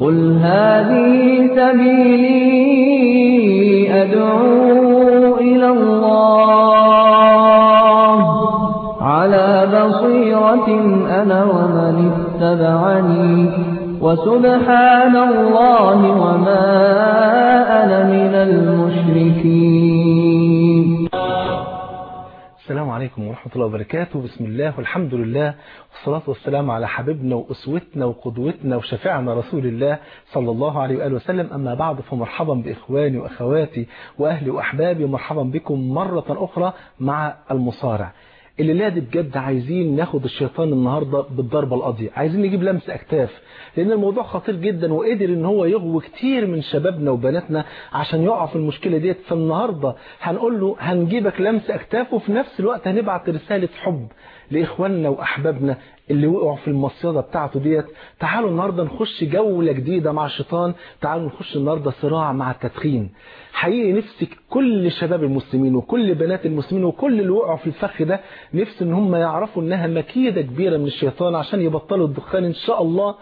قل هذه سبيلي أدعو إلى الله على بصيرة أنا ومن اتبعني وسبحان الله وما أنا من المشركين السلام عليكم ورحمة الله وبركاته بسم الله والحمد لله والصلاة والسلام على حبيبنا وأسوتنا وقدوتنا وشفيعنا رسول الله صلى الله عليه وآله وسلم أما بعد فمرحبا بإخواني وأخواتي وأهلي وأحبابي ومرحبا بكم مرة أخرى مع المصارع الليلة دي بجد عايزين ناخد الشيطان النهاردة بالضربة القاضية عايزين نجيب لمس أكتاف لأن الموضوع خطير جدا وقدر ان هو يغوي كتير من شبابنا وبناتنا عشان يقعوا في المشكلة ديت فالنهاردة هنقول له هنجيبك لمس أكتاف وفي نفس الوقت هنبعت رسالة حب لإخواننا وأحبابنا اللي وقعوا في المصيدة بتاعته ديت تعالوا النهاردة نخش جولة جديدة مع الشيطان تعالوا نخش النهاردة صراع مع التدخين حقيقي نفسي كل شباب المسلمين وكل بنات المسلمين وكل اللي وقعوا في الفخ ده نفسي ان هم يعرفوا انها مكيدة كبيرة من الشيطان عشان يبطلوا الدخان ان شاء الله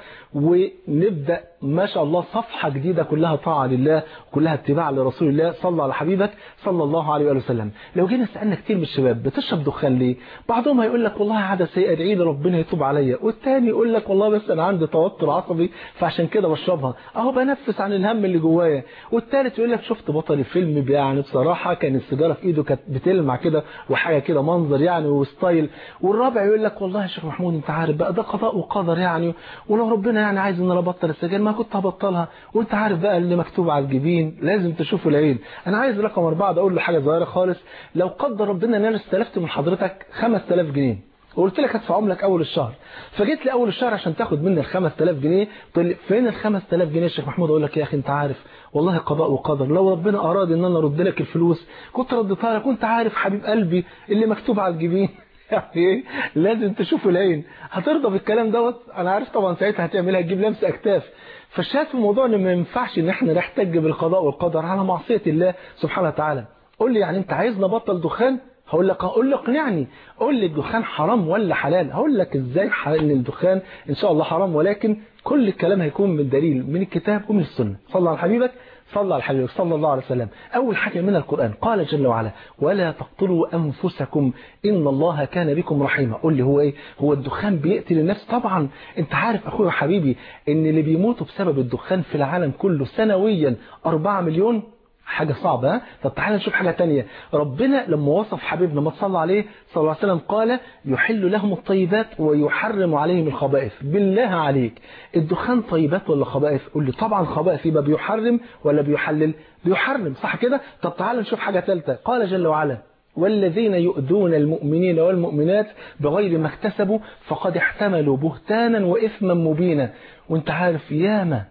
ونبدأ ما شاء الله صفحة جديدة كلها طاعة لله وكلها اتباع لرسول الله صلى على حبيبك صلى الله عليه وآله وسلم لو جينا سألنا كتير من الشباب بتشرب دخان ليه بعضهم هيقول لك والله عادة سيئة ادعي لي ربنا يتوب عليا والتاني يقول لك والله بس انا عندي توتر عصبي فعشان كده بشربها اهو بنفس عن الهم اللي جوايا والتالت يقول لك شفت بطل الفيلم يعني بصراحة كان السيجارة في ايده كانت بتلمع كده وحاجة كده منظر يعني وستايل والرابع يقول لك والله يا شيخ محمود انت عارف بقى ده قضاء وقدر يعني ولو ربنا يعني عايز ان انا ابطل السجاير ما كنت هبطلها وانت عارف بقى اللي مكتوب على الجبين لازم تشوفه العين انا عايز رقم أربعة ده اقول له حاجة صغيرة خالص لو قدر ربنا ان انا استلفت من حضرتك 5000 جنيه وقلت لك هدفعهم لك اول الشهر فجيت لي اول الشهر عشان تاخد مني ال 5000 جنيه تقول لي فين ال 5000 جنيه يا شيخ محمود اقول لك يا اخي انت عارف والله قضاء وقدر لو ربنا اراد ان انا ارد لك الفلوس كنت رديتها لك وانت عارف حبيب قلبي اللي مكتوب على الجبين يعني ايه لازم تشوف العين هترضى بالكلام دوت انا عارف طبعا ساعتها هتعملها تجيب لمس اكتاف فالشاهد في الموضوع ان ما ينفعش ان احنا نحتج بالقضاء والقدر على معصيه الله سبحانه وتعالى قول لي يعني انت عايز نبطل دخان هقول لك هقول لك اقنعني قول لي الدخان حرام ولا حلال هقول لك ازاي ان الدخان ان شاء الله حرام ولكن كل الكلام هيكون من دليل من الكتاب ومن السنه صلى على حبيبك صلى على حبيبك صلى الله عليه وسلم أول حاجة من القرآن قال جل وعلا ولا تقتلوا أنفسكم إن الله كان بكم رحيما قول لي هو إيه هو الدخان بيقتل النفس طبعا أنت عارف أخوي وحبيبي إن اللي بيموتوا بسبب الدخان في العالم كله سنويا 4 مليون حاجة صعبة ها؟ طب تعالى نشوف حاجة تانية ربنا لما وصف حبيبنا ما صلى عليه صلى الله عليه وسلم قال يحل لهم الطيبات ويحرم عليهم الخبائث بالله عليك الدخان طيبات ولا خبائث قول لي طبعا خبائث يبقى بيحرم ولا بيحلل بيحرم صح كده طب تعالى نشوف حاجة ثالثة قال جل وعلا والذين يؤذون المؤمنين والمؤمنات بغير ما اكتسبوا فقد احتملوا بهتانا وإثما مبينا وانت عارف ياما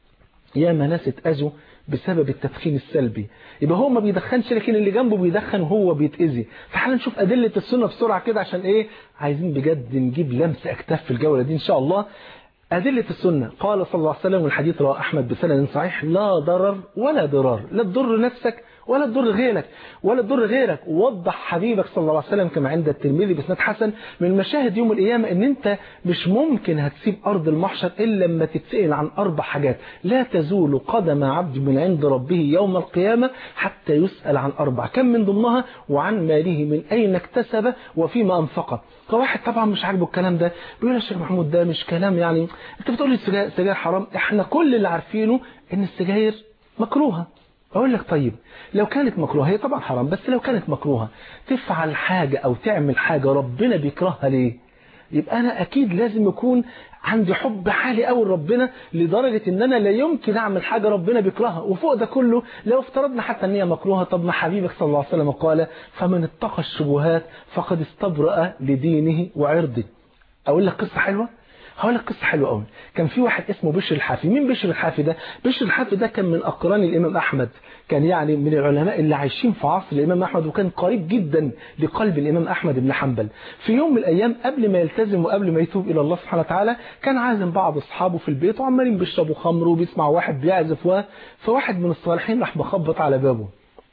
ياما ناس اتأذوا بسبب التدخين السلبي يبقى هو ما بيدخنش لكن اللي جنبه بيدخن وهو بيتأذي تعال نشوف أدلة السنة بسرعة كده عشان إيه عايزين بجد نجيب لمس أكتاف في الجولة دي إن شاء الله أدلة السنة قال صلى الله عليه وسلم والحديث رواه أحمد بسند صحيح لا ضرر ولا ضرار لا تضر نفسك ولا تضر غيرك ولا تضر غيرك وضح حبيبك صلى الله عليه وسلم كما عند الترمذي بسند حسن من مشاهد يوم القيامة ان انت مش ممكن هتسيب ارض المحشر الا لما تتسأل عن اربع حاجات لا تزول قدم عبد من عند ربه يوم القيامة حتى يسأل عن اربع كم من ضمنها وعن ماله من اين اكتسب وفيما انفقه فواحد طبعا مش عاجبه الكلام ده بيقول يا شيخ محمود ده مش كلام يعني انت بتقول لي السجاير حرام احنا كل اللي عارفينه ان السجاير مكروهه أقول لك طيب لو كانت مكروهة هي طبعا حرام بس لو كانت مكروهة تفعل حاجة أو تعمل حاجة ربنا بيكرهها ليه يبقى أنا أكيد لازم يكون عندي حب عالي قوي لربنا لدرجة ان انا لا يمكن اعمل حاجة ربنا بيكرهها وفوق ده كله لو افترضنا حتى ان هي مكروهة طب ما حبيبك صلى الله عليه وسلم قال فمن اتقى الشبهات فقد استبرأ لدينه وعرضه اقول لك قصة حلوة هقول لك قصه حلوه قوي كان في واحد اسمه بشر الحافي مين بشر الحافي ده بشر الحافي ده كان من اقران الامام احمد كان يعني من العلماء اللي عايشين في عصر الامام احمد وكان قريب جدا لقلب الامام احمد بن حنبل في يوم من الايام قبل ما يلتزم وقبل ما يتوب الى الله سبحانه وتعالى كان عازم بعض اصحابه في البيت وعمالين بيشربوا خمر وبيسمع واحد بيعزف و... فواحد من الصالحين راح مخبط على بابه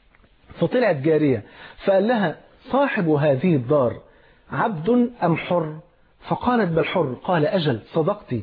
فطلعت جاريه فقال لها صاحب هذه الدار عبد ام حر فقالت بل حر قال أجل صدقتي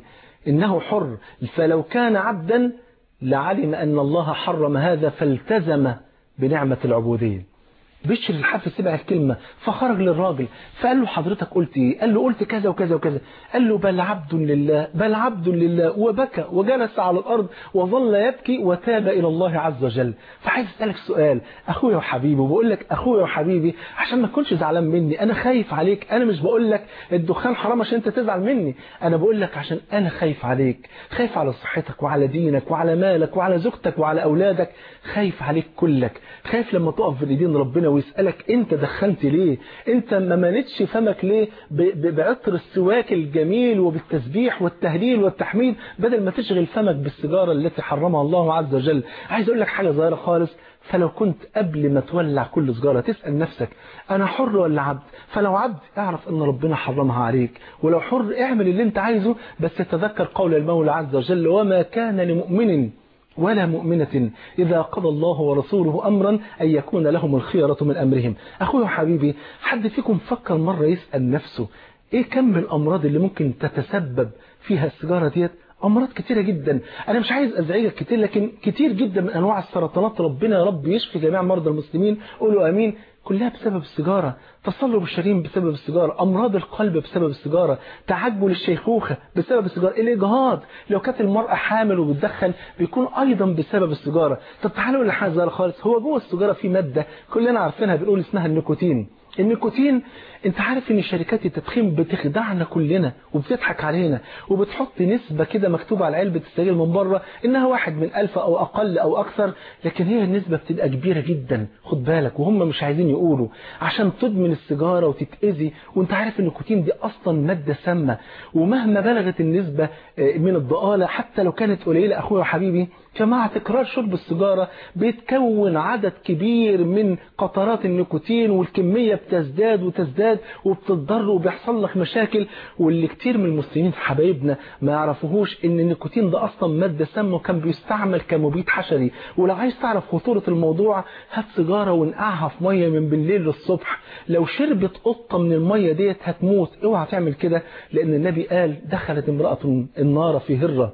إنه حر فلو كان عبدا لعلم أن الله حرم هذا فالتزم بنعمة العبودية بشر الحافظ سمع الكلمة فخرج للراجل فقال له حضرتك قلت ايه قال له قلت كذا وكذا وكذا قال له بل عبد لله بل عبد لله وبكى وجلس على الأرض وظل يبكي وتاب إلى الله عز وجل فعايز أسألك سؤال أخويا وحبيبي وبقول لك أخويا وحبيبي عشان ما تكونش زعلان مني أنا خايف عليك أنا مش بقول لك الدخان حرام عشان أنت تزعل مني أنا بقول لك عشان أنا خايف عليك خايف على صحتك وعلى دينك وعلى مالك وعلى زوجتك وعلى أولادك خايف عليك كلك خايف لما تقف في ايدين ربنا ويسألك انت دخنت ليه انت ما مانتش فمك ليه بعطر السواك الجميل وبالتسبيح والتهليل والتحميد بدل ما تشغل فمك بالسيجارة التي حرمها الله عز وجل عايز اقول لك حاجة صغيرة خالص فلو كنت قبل ما تولع كل سجارة تسأل نفسك أنا حر ولا عبد فلو عبد اعرف أن ربنا حرمها عليك ولو حر اعمل اللي انت عايزه بس تذكر قول المولى عز وجل وما كان لمؤمن ولا مؤمنة إذا قضى الله ورسوله أمرا أن يكون لهم الخيرة من أمرهم أخوي وحبيبي حد فيكم فكر مرة يسأل نفسه إيه كم الأمراض اللي ممكن تتسبب فيها السيجارة ديت أمراض كتيرة جدا أنا مش عايز أزعجك كتير لكن كتير جدا من أنواع السرطانات ربنا يا رب يشفي جميع مرضى المسلمين قولوا أمين كلها بسبب السيجارة تصلب الشرايين بسبب السيجارة أمراض القلب بسبب السيجارة تعجل الشيخوخة بسبب السيجارة الإجهاض لو كانت المرأة حامل وبتدخن بيكون أيضا بسبب السيجارة طب تعالوا لحاجة صغيرة خالص هو جوه السيجارة في مادة كلنا عارفينها بنقول اسمها النيكوتين النيكوتين انت عارف ان شركات التدخين بتخدعنا كلنا وبتضحك علينا وبتحط نسبة كده مكتوبة على علبة السجاير من بره انها واحد من الف او اقل او اكثر لكن هي النسبة بتبقى كبيرة جدا خد بالك وهم مش عايزين يقولوا عشان تدمن السيجارة وتتأذي وانت عارف ان النيكوتين دي اصلا مادة سامة ومهما بلغت النسبة من الضآلة حتى لو كانت قليلة اخويا وحبيبي فمع تكرار شرب السيجارة بيتكون عدد كبير من قطرات النيكوتين والكمية بتزداد وتزداد وبتضر وبيحصل لك مشاكل واللي كتير من المسلمين حبايبنا ما يعرفوهوش ان النيكوتين ده اصلا مادة سامة وكان بيستعمل كمبيد حشري ولو عايز تعرف خطورة الموضوع هات سيجارة ونقعها في مية من بالليل للصبح لو شربت قطة من المية ديت هتموت اوعى تعمل كده لان النبي قال دخلت امرأة النار في هرة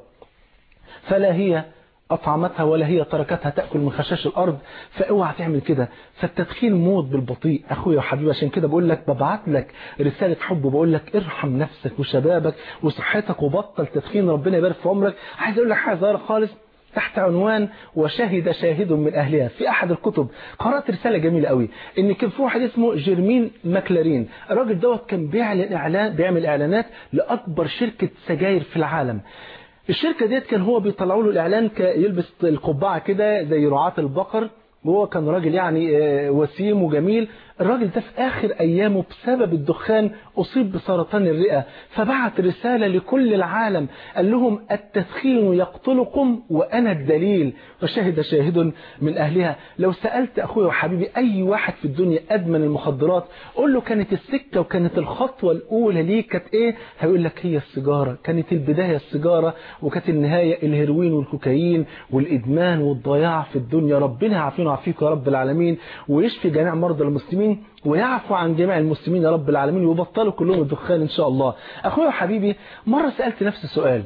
فلا هي أطعمتها ولا هي تركتها تأكل من خشاش الأرض فاوعى تعمل كده فالتدخين موت بالبطيء أخويا وحبيبي عشان كده بقول لك ببعت لك رسالة حب وبقول لك ارحم نفسك وشبابك وصحتك وبطل تدخين ربنا يبارك في عمرك عايز أقول لك حاجة صغيرة خالص تحت عنوان وشهد شاهد من أهلها في أحد الكتب قرأت رسالة جميلة قوي إن كان في واحد اسمه جيرمين ماكلارين الراجل دوت كان بيعلن إعلان بيعمل إعلانات لأكبر شركة سجاير في العالم الشركة ديت كان هو بيطلعوا له الإعلان يلبس القبعة كده زي رعاة البقر وهو كان راجل يعني وسيم وجميل الراجل ده في آخر أيامه بسبب الدخان أصيب بسرطان الرئة فبعت رسالة لكل العالم قال لهم التدخين يقتلكم وأنا الدليل وشهد شاهد من أهلها لو سألت أخويا وحبيبي أي واحد في الدنيا أدمن المخدرات قول له كانت السكة وكانت الخطوة الأولى ليه كانت إيه هيقول لك هي السيجارة كانت البداية السيجارة وكانت النهاية الهيروين والكوكايين والإدمان والضياع في الدنيا ربنا يعافينا ويعافيك يا رب العالمين ويشفي جميع مرضى المسلمين ويعفو عن جميع المسلمين يا رب العالمين ويبطلوا كلهم الدخان إن شاء الله أخويا وحبيبي مرة سألت نفسي سؤال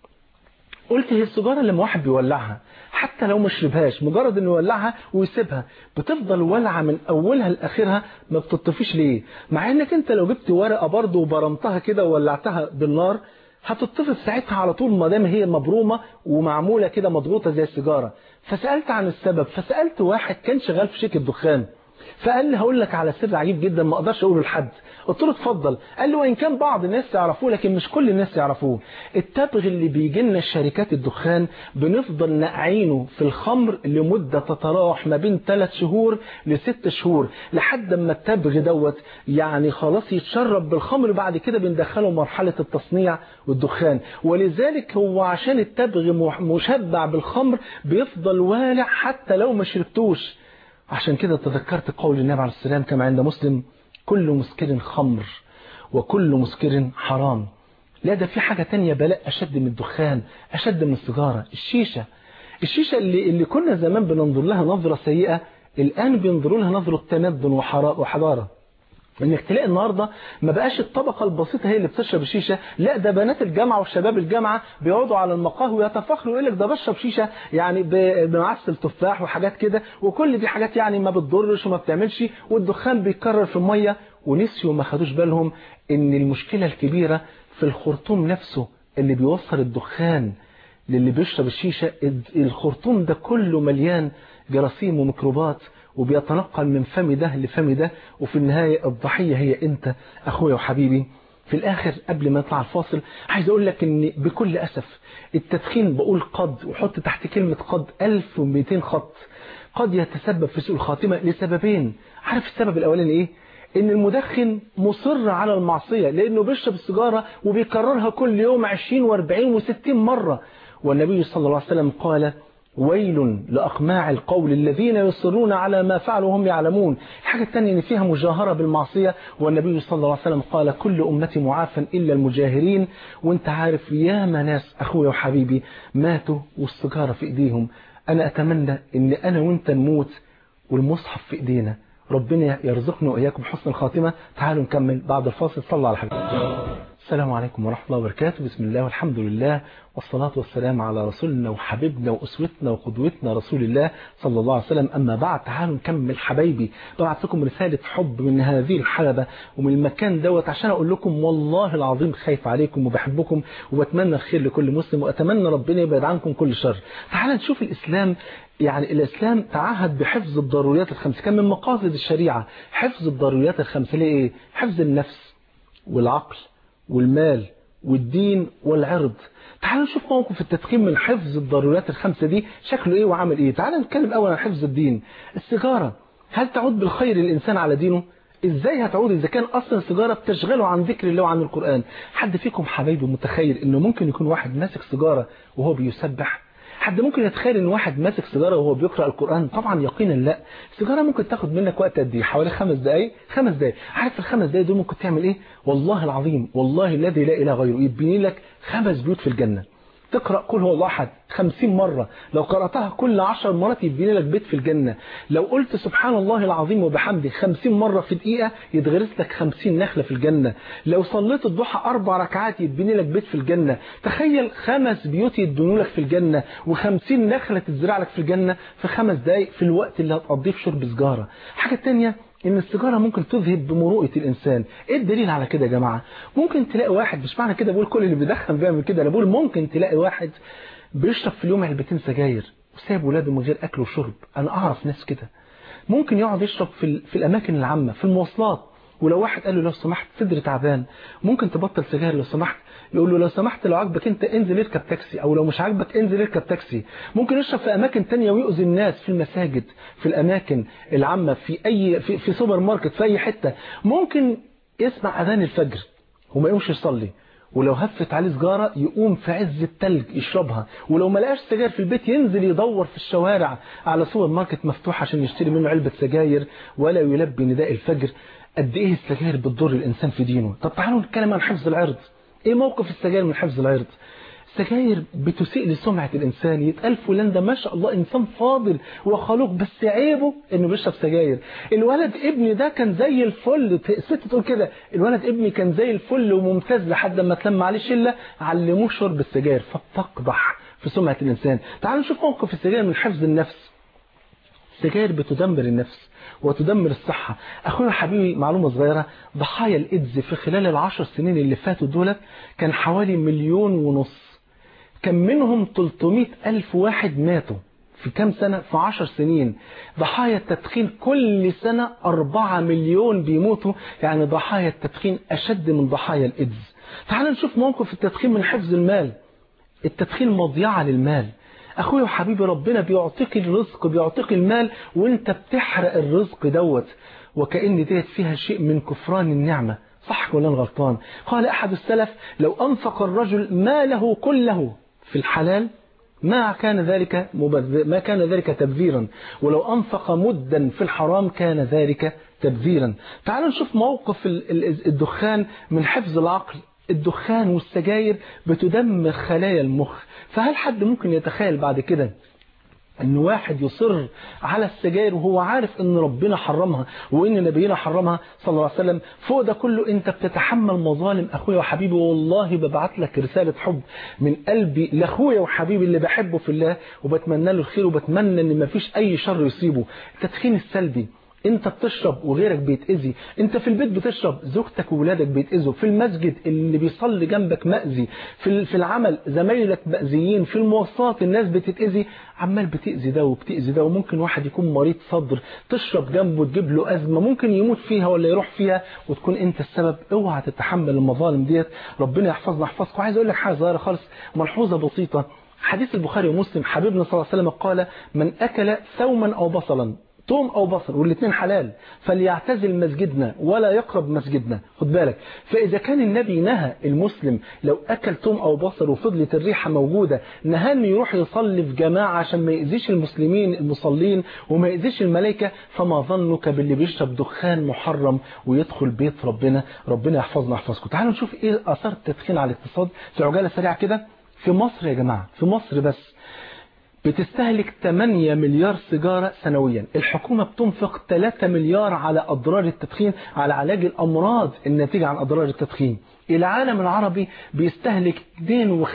قلت هي السيجارة لما واحد بيولعها حتى لو ما شربهاش مجرد انه يولعها ويسيبها بتفضل ولعة من اولها لاخرها ما بتطفيش ليه مع انك انت لو جبت ورقة برضه وبرمتها كده وولعتها بالنار هتطفي ساعتها على طول ما دام هي مبرومة ومعمولة كده مضغوطة زي السيجارة فسألت عن السبب فسألت واحد كان شغال في شركة دخان فقال لي هقول لك على سر عجيب جدا ما اقدرش اقوله لحد قلت له اتفضل قال لي وان كان بعض الناس يعرفوه لكن مش كل الناس يعرفوه التبغ اللي بيجي لنا شركات الدخان بنفضل نقعينه في الخمر لمده تتراوح ما بين 3 شهور لست شهور لحد ما التبغ دوت يعني خلاص يتشرب بالخمر بعد كده بندخله مرحله التصنيع والدخان ولذلك هو عشان التبغ مشبع بالخمر بيفضل والع حتى لو ما شربتوش عشان كده تذكرت قول النبي عليه السلام كما عند مسلم كل مسكر خمر وكل مسكر حرام لا ده في حاجة تانية بلاء أشد من الدخان أشد من السيجارة الشيشة الشيشة اللي, اللي كنا زمان بننظر لها نظرة سيئة الآن بينظروا لها نظرة تمدن وحضارة انك تلاقي النهارده ما بقاش الطبقه البسيطه هي اللي بتشرب الشيشه لا ده بنات الجامعه وشباب الجامعه بيقعدوا على المقاهي ويتفاخروا يقول لك ده بشرب شيشه يعني ب- بمعسل تفاح وحاجات كده وكل دي حاجات يعني ما بتضرش وما بتعملش والدخان بيتكرر في الميه ونسيوا ما خدوش بالهم ان المشكله الكبيره في الخرطوم نفسه اللي بيوصل الدخان للي بيشرب الشيشه الخرطوم ده كله مليان جراثيم وميكروبات وبيتنقل من فم ده لفم ده وفي النهاية الضحية هي انت اخويا وحبيبي في الاخر قبل ما يطلع الفاصل عايز اقول لك ان بكل اسف التدخين بقول قد وحط تحت كلمة قد 1200 خط قد يتسبب في سوء الخاتمة لسببين عارف السبب الاولاني ايه ان المدخن مصر على المعصية لانه بيشرب السيجارة وبيكررها كل يوم 20 و40 و60 مرة والنبي صلى الله عليه وسلم قال ويل لأقماع القول الذين يصرون على ما فعلوا وهم يعلمون الحاجة الثانية ان فيها مجاهرة بالمعصية والنبي صلى الله عليه وسلم قال كل أمتي معافى إلا المجاهرين وانت عارف ياما ناس أخويا وحبيبي ماتوا والسجارة في إيديهم أنا أتمنى ان أنا وانت نموت والمصحف في إيدينا ربنا يرزقنا وإياكم حسن الخاتمة تعالوا نكمل بعد الفاصل صلى على حبيبي السلام عليكم ورحمة الله وبركاته بسم الله والحمد لله والصلاة والسلام على رسولنا وحبيبنا وأسوتنا وقدوتنا رسول الله صلى الله عليه وسلم أما بعد تعالوا نكمل حبايبي ببعث لكم رسالة حب من هذه الحلبة ومن المكان دوت عشان أقول لكم والله العظيم خايف عليكم وبحبكم وبتمنى الخير لكل مسلم وأتمنى ربنا يبعد عنكم كل شر تعالوا نشوف الإسلام يعني الإسلام تعهد بحفظ الضروريات الخمس كان من مقاصد الشريعة حفظ الضروريات الخمس ليه إيه؟ حفظ النفس والعقل والمال والدين والعرض تعالوا نشوف موقف التدخين من حفظ الضروريات الخمسة دي شكله ايه وعامل ايه تعالوا نتكلم اول عن حفظ الدين السيجارة هل تعود بالخير للإنسان على دينه ازاي هتعود اذا كان اصلا السيجاره بتشغله عن ذكر الله وعن القران حد فيكم حبايبي متخيل انه ممكن يكون واحد ماسك سيجاره وهو بيسبح حد ممكن يتخيل ان واحد ماسك سيجاره وهو بيقرا القران طبعا يقينا لا السيجاره ممكن تاخد منك وقت قد ايه حوالي خمس دقائق خمس دقائق عارف الخمس دقائق دول ممكن تعمل ايه والله العظيم والله الذي لا اله غيره يبني لك خمس بيوت في الجنه تقرأ قل هو الله أحد خمسين مرة لو قرأتها كل عشر مرات يبني لك بيت في الجنة لو قلت سبحان الله العظيم وبحمده خمسين مرة في دقيقة يتغرس لك خمسين نخلة في الجنة لو صليت الضحى أربع ركعات يبني لك بيت في الجنة تخيل خمس بيوت يدنوا لك في الجنة وخمسين نخلة تزرع لك في الجنة في خمس دقايق في الوقت اللي هتقضيه في شرب سجارة حاجة تانية ان السيجاره ممكن تذهب بمروءه الانسان ايه الدليل على كده يا جماعه ممكن تلاقي واحد مش معنى كده بقول كل اللي بيدخن بيعمل كده انا بقول ممكن تلاقي واحد بيشرب في اليوم علبتين سجاير وسايب ولاده من غير اكل وشرب انا اعرف ناس كده ممكن يقعد يشرب في ال- في الاماكن العامه في المواصلات ولو واحد قال له لو سمحت صدري تعبان ممكن تبطل سجاير لو سمحت يقول له لو سمحت لو عاجبك انت انزل اركب تاكسي او لو مش عاجبك انزل اركب تاكسي ممكن يشرب في اماكن تانية ويؤذي الناس في المساجد في الاماكن العامة في اي في, في سوبر ماركت في اي حتة ممكن يسمع اذان الفجر وما يقومش يصلي ولو هفت عليه سجارة يقوم في عز التلج يشربها ولو ما لقاش سجاير في البيت ينزل يدور في الشوارع على سوبر ماركت مفتوح عشان يشتري منه علبة سجاير ولا يلبي نداء الفجر قد ايه السجاير بتضر الانسان في دينه طب تعالوا نتكلم عن حفظ العرض ايه موقف السجاير من حفظ العرض السجاير بتسيء لسمعة الإنسان يتقال فلان ده ما شاء الله إنسان فاضل وخلوق بس عيبه إنه بيشرب سجاير الولد ابني ده كان زي الفل الست تقول كده الولد ابني كان زي الفل وممتاز لحد ما تلم عليه شلة علموه شرب السجاير فبتقضح في سمعة الإنسان تعالوا نشوف موقف السجاير من حفظ النفس السجاير بتدمر النفس وتدمر الصحة أخونا حبيبي معلومة صغيرة ضحايا الإيدز في خلال العشر سنين اللي فاتوا دولت كان حوالي مليون ونص كان منهم 300 ألف واحد ماتوا في كام سنة؟ في عشر سنين ضحايا التدخين كل سنة أربعة مليون بيموتوا يعني ضحايا التدخين أشد من ضحايا الإيدز تعالوا نشوف موقف التدخين من حفظ المال التدخين مضيعة للمال اخويا وحبيبي ربنا بيعطيك الرزق بيعطيك المال وانت بتحرق الرزق دوت وكأن ديت فيها شيء من كفران النعمة صح ولا انا غلطان قال احد السلف لو انفق الرجل ماله كله في الحلال ما كان ذلك مبذر ما كان ذلك تبذيرا ولو انفق مدا في الحرام كان ذلك تبذيرا تعالوا نشوف موقف ال- ال- الدخان من حفظ العقل الدخان والسجاير بتدمر خلايا المخ فهل حد ممكن يتخيل بعد كده ان واحد يصر على السجاير وهو عارف ان ربنا حرمها وان نبينا حرمها صلى الله عليه وسلم فوق ده كله انت بتتحمل مظالم اخويا وحبيبي والله ببعت لك رسالة حب من قلبي لاخويا وحبيبي اللي بحبه في الله وبتمنى له الخير وبتمنى ان مفيش اي شر يصيبه التدخين السلبي انت بتشرب وغيرك بيتأذي انت في البيت بتشرب زوجتك وولادك بيتأذوا في المسجد اللي بيصلي جنبك مأذي في في العمل زمايلك مأذيين في المواصلات الناس بتتأذي عمال بتأذي ده وبتأذي ده وممكن واحد يكون مريض صدر تشرب جنبه تجيب له أزمة ممكن يموت فيها ولا يروح فيها وتكون انت السبب اوعى تتحمل المظالم ديت ربنا يحفظنا يحفظك وعايز اقول لك حاجة صغيرة خالص ملحوظة بسيطة حديث البخاري ومسلم حبيبنا صلى الله عليه وسلم قال من أكل ثوما أو بصلا توم أو بصل والاثنين حلال فليعتزل مسجدنا ولا يقرب مسجدنا خد بالك فإذا كان النبي نهى المسلم لو أكل توم أو بصل وفضلت الريحة موجودة نهى انه يروح يصلي في جماعة عشان ما يأذيش المسلمين المصلين وما يأذيش الملائكة فما ظنك باللي بيشرب دخان محرم ويدخل بيت ربنا ربنا يحفظنا يحفظكم تعالوا نشوف ايه أثار التدخين على الاقتصاد في عجالة سريعة كده في مصر يا جماعة في مصر بس بتستهلك 8 مليار سيجارة سنويا الحكومة بتنفق 3 مليار على أضرار التدخين على علاج الأمراض الناتجة عن أضرار التدخين العالم العربي بيستهلك 52%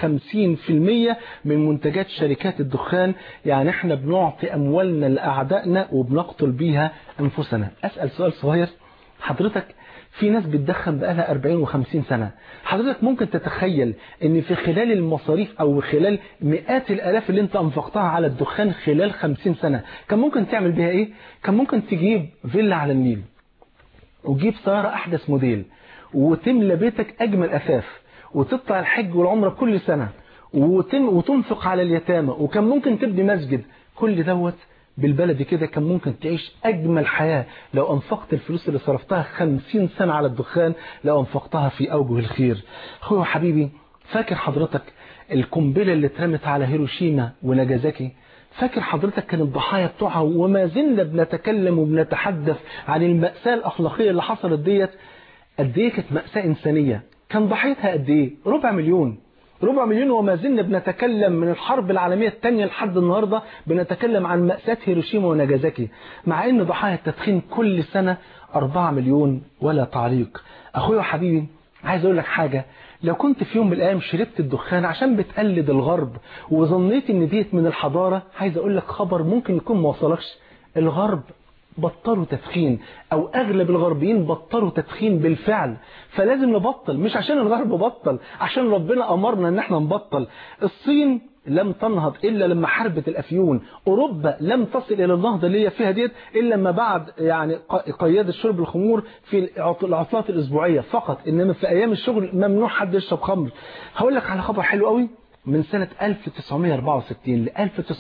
من منتجات شركات الدخان يعني احنا بنعطي أموالنا لأعدائنا وبنقتل بيها أنفسنا أسأل سؤال صغير حضرتك في ناس بتدخن بقالها 40 و50 سنة حضرتك ممكن تتخيل ان في خلال المصاريف او خلال مئات الالاف اللي انت انفقتها على الدخان خلال 50 سنة كان ممكن تعمل بيها ايه كان ممكن تجيب فيلا على النيل وتجيب سيارة احدث موديل وتملى بيتك اجمل اثاث وتطلع الحج والعمرة كل سنة وتم وتنفق على اليتامى وكان ممكن تبني مسجد كل دوت بالبلدي كده كان ممكن تعيش أجمل حياة لو أنفقت الفلوس اللي صرفتها خمسين سنة على الدخان لو أنفقتها في أوجه الخير أخوي وحبيبي فاكر حضرتك القنبلة اللي اترمت على هيروشيما وناجازاكي فاكر حضرتك كان الضحايا بتوعها وما زلنا بنتكلم وبنتحدث عن المأساة الأخلاقية اللي حصلت ديت قد ايه كانت مأساة إنسانية كان ضحيتها قد ايه ربع مليون ربع مليون وما زلنا بنتكلم من الحرب العالمية الثانية لحد النهاردة بنتكلم عن مأساة هيروشيما وناجازاكي مع ان ضحايا التدخين كل سنة 4 مليون ولا تعليق اخويا وحبيبي عايز اقول لك حاجة لو كنت في يوم من الايام شربت الدخان عشان بتقلد الغرب وظنيت ان ديت من الحضارة عايز اقول لك خبر ممكن يكون ما وصلكش الغرب بطلوا تدخين او اغلب الغربيين بطلوا تدخين بالفعل فلازم نبطل مش عشان الغرب بطل عشان ربنا امرنا ان احنا نبطل الصين لم تنهض الا لما حربت الافيون اوروبا لم تصل الى النهضه اللي هي فيها ديت الا لما بعد يعني قياد شرب الخمور في العطلات الاسبوعيه فقط انما في ايام الشغل ممنوع حد يشرب خمر هقول لك على خبر حلو قوي من سنة 1964 ل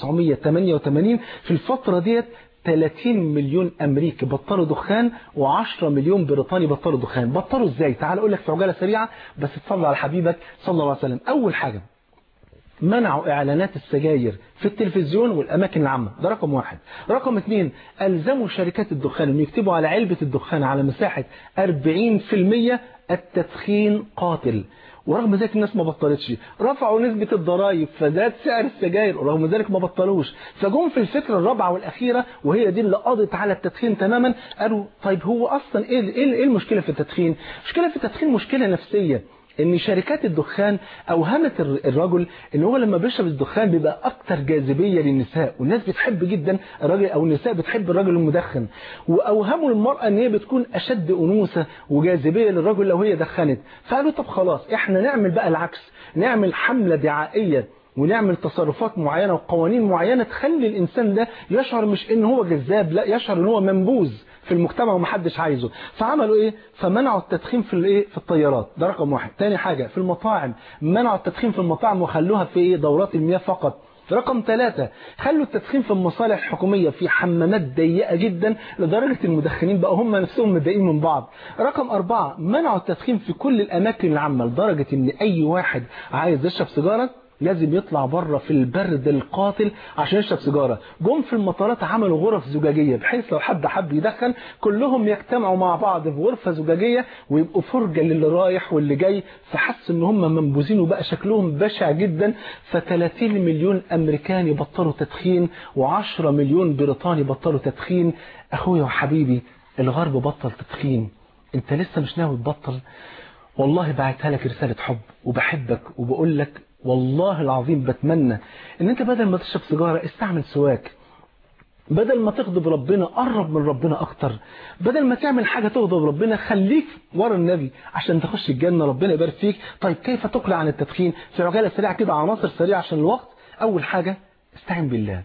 1988 في الفترة ديت 30 مليون امريكي بطلوا دخان و10 مليون بريطاني بطلوا دخان بطلوا ازاي تعال اقول لك في عجاله سريعه بس تصلي على حبيبك صلى الله عليه وسلم اول حاجه منعوا اعلانات السجاير في التلفزيون والاماكن العامه ده رقم واحد رقم اثنين الزموا شركات الدخان ان يكتبوا على علبه الدخان على مساحه 40% التدخين قاتل ورغم ذلك الناس ما بطلتش رفعوا نسبة الضرائب فزاد سعر السجاير ورغم ذلك ما بطلوش فجم في الفكرة الرابعة والأخيرة وهي دي اللي قضت على التدخين تماما قالوا طيب هو أصلا إيه, إيه المشكلة في التدخين المشكلة في التدخين مشكلة نفسية ان شركات الدخان اوهمت الرجل ان هو لما بيشرب الدخان بيبقى اكتر جاذبيه للنساء والناس بتحب جدا الراجل او النساء بتحب الراجل المدخن واوهموا المراه ان هي بتكون اشد انوثه وجاذبيه للرجل لو هي دخنت فقالوا طب خلاص احنا نعمل بقى العكس نعمل حمله دعائيه ونعمل تصرفات معينة وقوانين معينة تخلي الإنسان ده يشعر مش إن هو جذاب لا يشعر إن هو منبوذ في المجتمع ومحدش عايزه فعملوا ايه فمنعوا التدخين في الايه في الطيارات ده رقم واحد تاني حاجة في المطاعم منعوا التدخين في المطاعم وخلوها في ايه دورات المياه فقط رقم ثلاثة خلوا التدخين في المصالح الحكومية في حمامات ضيقة جدا لدرجة المدخنين بقى هم نفسهم متضايقين من بعض رقم أربعة منعوا التدخين في كل الأماكن العامة لدرجة إن أي واحد عايز يشرب سيجارة لازم يطلع بره في البرد القاتل عشان يشرب سيجاره جم في المطارات عملوا غرف زجاجيه بحيث لو حد حب يدخن كلهم يجتمعوا مع بعض في غرفه زجاجيه ويبقوا فرجه للي رايح واللي جاي فحس ان هم منبوذين وبقى شكلهم بشع جدا ف30 مليون امريكاني بطلوا تدخين و10 مليون بريطاني بطلوا تدخين اخويا وحبيبي الغرب بطل تدخين انت لسه مش ناوي تبطل والله بعتها لك رسالة حب وبحبك وبقول لك والله العظيم بتمنى ان انت بدل ما تشرب سيجارة استعمل سواك بدل ما تغضب ربنا قرب من ربنا اكتر بدل ما تعمل حاجة تغضب ربنا خليك ورا النبي عشان تخش الجنة ربنا يبارك فيك طيب كيف تقلع عن التدخين في عجالة سريعة كده عناصر سريعة عشان الوقت اول حاجة استعين بالله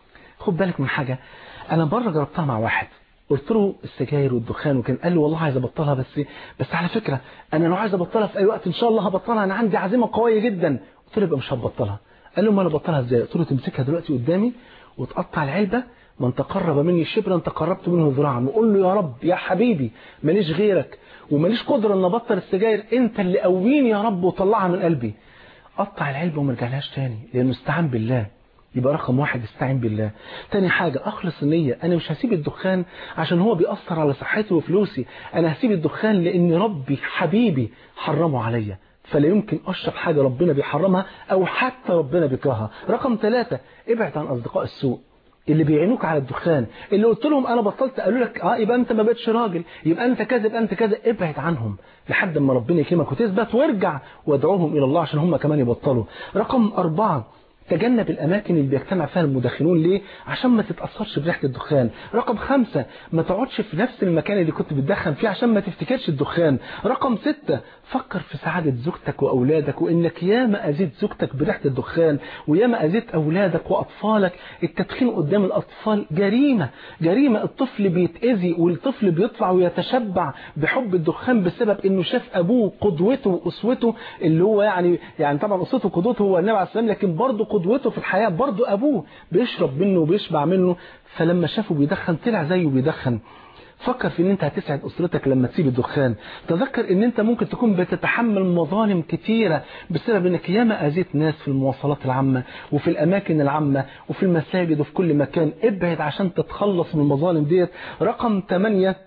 خد بالك من حاجة انا مرة جربتها مع واحد قلت له السجاير والدخان وكان قال لي والله عايز ابطلها بس بس على فكرة انا لو عايز ابطلها في اي وقت ان شاء الله هبطلها انا عندي عزيمة قوية جدا قلت له يبقى مش هبطلها قال له ما انا ابطلها ازاي قلت له تمسكها دلوقتي قدامي وتقطع العلبة من تقرب مني شبرا انت قربت منه ذراعا وقول له يا رب يا حبيبي ماليش غيرك وماليش قدرة ان ابطل السجاير انت اللي قويني يا رب وطلعها من قلبي قطع العلبة وما رجعلهاش تاني لانه استعان بالله يبقى رقم واحد استعين بالله تاني حاجة أخلص النية أنا مش هسيب الدخان عشان هو بيأثر على صحتي وفلوسي أنا هسيب الدخان لأن ربي حبيبي حرمه عليا فلا يمكن أشرب حاجة ربنا بيحرمها أو حتى ربنا بيكرهها رقم ثلاثة ابعد عن أصدقاء السوء اللي بيعينوك على الدخان اللي قلت لهم انا بطلت قالوا لك اه يبقى انت ما بقتش راجل يبقى انت كذا يبقى انت كذا ابعد عنهم لحد ما ربنا يكرمك وتثبت وارجع وادعوهم الى الله عشان هم كمان يبطلوا رقم أربعة تجنب الأماكن اللي بيجتمع فيها المدخنون ليه؟ عشان ما تتأثرش بريحة الدخان رقم خمسة ما تقعدش في نفس المكان اللي كنت بتدخن فيه عشان ما تفتكرش الدخان رقم ستة فكر في سعادة زوجتك وأولادك وإنك ياما أزيد زوجتك بريحة الدخان وياما أزيد أولادك وأطفالك التدخين قدام الأطفال جريمة جريمة الطفل بيتأذي والطفل بيطلع ويتشبع بحب الدخان بسبب إنه شاف أبوه قدوته وأسوته اللي هو يعني يعني طبعا أسوته وقدوته هو النبي عليه السلام لكن برضه قدوته في الحياة برضه أبوه بيشرب منه وبيشبع منه فلما شافه بيدخن طلع زيه بيدخن فكر في ان انت هتسعد اسرتك لما تسيب الدخان تذكر ان انت ممكن تكون بتتحمل مظالم كتيرة بسبب انك ياما اذيت ناس في المواصلات العامة وفي الاماكن العامة وفي المساجد وفي كل مكان ابعد عشان تتخلص من المظالم ديت رقم 8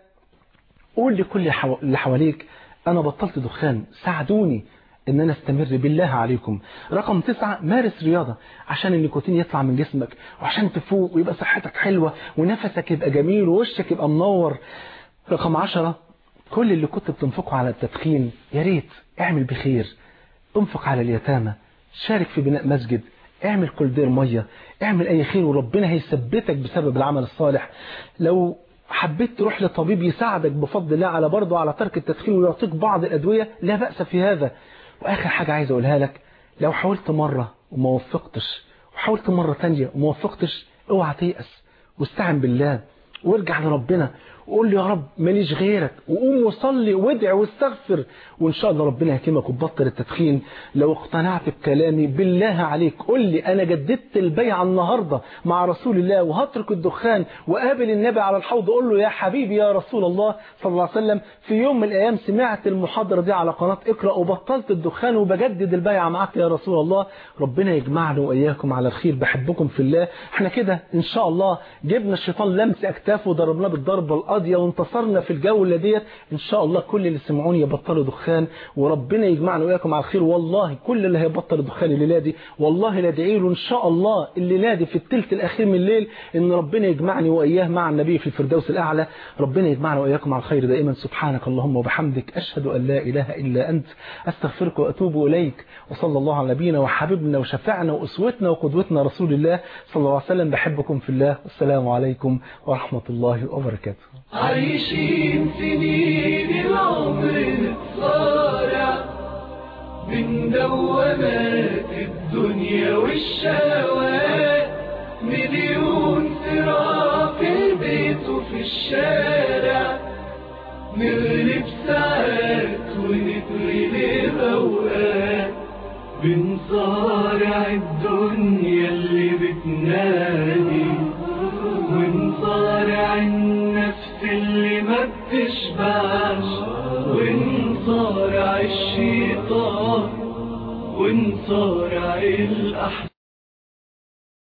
قول لكل اللي حواليك انا بطلت دخان ساعدوني ان انا استمر بالله عليكم رقم تسعة مارس رياضة عشان النيكوتين يطلع من جسمك وعشان تفوق ويبقى صحتك حلوة ونفسك يبقى جميل ووشك يبقى منور رقم عشرة كل اللي كنت بتنفقه على التدخين يا ريت اعمل بخير انفق على اليتامى شارك في بناء مسجد اعمل كل دير مية اعمل اي خير وربنا هيثبتك بسبب العمل الصالح لو حبيت تروح لطبيب يساعدك بفضل الله على برضه على ترك التدخين ويعطيك بعض الأدوية لا بأس في هذا وآخر حاجة عايز أقولها لك لو حاولت مرة وما وفقتش وحاولت مرة تانية وما وفقتش اوعى تيأس واستعن بالله وارجع لربنا وقول له يا رب ماليش غيرك وقوم وصلي وادعي واستغفر وان شاء الله ربنا يهتمك وتبطل التدخين لو اقتنعت بكلامي بالله عليك قول لي انا جددت البيعه النهارده مع رسول الله وهترك الدخان وقابل النبي على الحوض قول له يا حبيبي يا رسول الله صلى الله عليه وسلم في يوم من الايام سمعت المحاضره دي على قناه اقرا وبطلت الدخان وبجدد البيعه معاك يا رسول الله ربنا يجمعنا واياكم على الخير بحبكم في الله احنا كده ان شاء الله جبنا الشيطان لمس اكتافه وضربناه بالضربه القاضيه وانتصرنا في الجوله ديت ان شاء الله كل اللي سمعوني يبطلوا دخان وربنا يجمعنا واياكم على الخير والله كل اللي هيبطل الدخان الليله دي والله لا ادعي له ان شاء الله الليله دي في الثلث الاخير من الليل ان ربنا يجمعني واياه مع النبي في الفردوس الاعلى ربنا يجمعنا واياكم على الخير دائما سبحانك اللهم وبحمدك اشهد ان لا اله الا انت استغفرك واتوب اليك وصلى الله على نبينا وحبيبنا وشفعنا واسوتنا وقدوتنا رسول الله صلى الله عليه وسلم بحبكم في الله والسلام عليكم ورحمه الله وبركاته عايشين سنين العمر نتصارع من دوامات الدنيا والشهوات مليون صراع في البيت وفي الشارع نغلب ساعات ونتغلب أوقات بنصارع الدنيا اللي بتنادي ونصارع النفس اللي ما بتشبعش ونصارع الشيطان ونصارع الأحزان